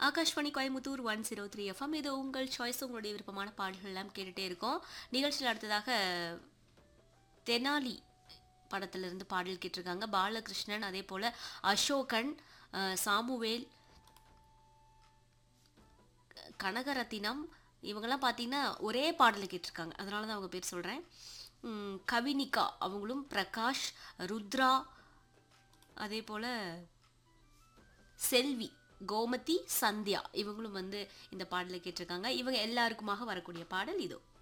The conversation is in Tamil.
Akashvani Coimbatore one zero three FM இது உங்கள் சாய்ஸ் உங்களுடைய விருப்பமான பாடல்கள் எல்லாம் கேட்டுட்டே இருக்கோம் நிகழ்ச்சியில் அடுத்ததாக தெனாலி படத்திலிருந்து பாடல் கேட்டிருக்காங்க பாலகிருஷ்ணன் அதே போல் அசோகன் அஹ், சாமுவேல் கனகரத்தினம் இவங்கெல்லாம் பார்த்தீங்கன்னா ஒரே பாடல் கேட்டிருக்காங்க அதனால தான் அவங்க பேர் சொல்கிறேன் கவினிகா அவங்களும் பிரகாஷ் ருத்ரா அதே போல் செல்வி கோமதி சந்தியா இவங்களும் வந்து இந்த பாடலை கேட்டிருக்காங்க இவங்க எல்லாருக்குமாக வரக்கூடிய பாடல் இதோ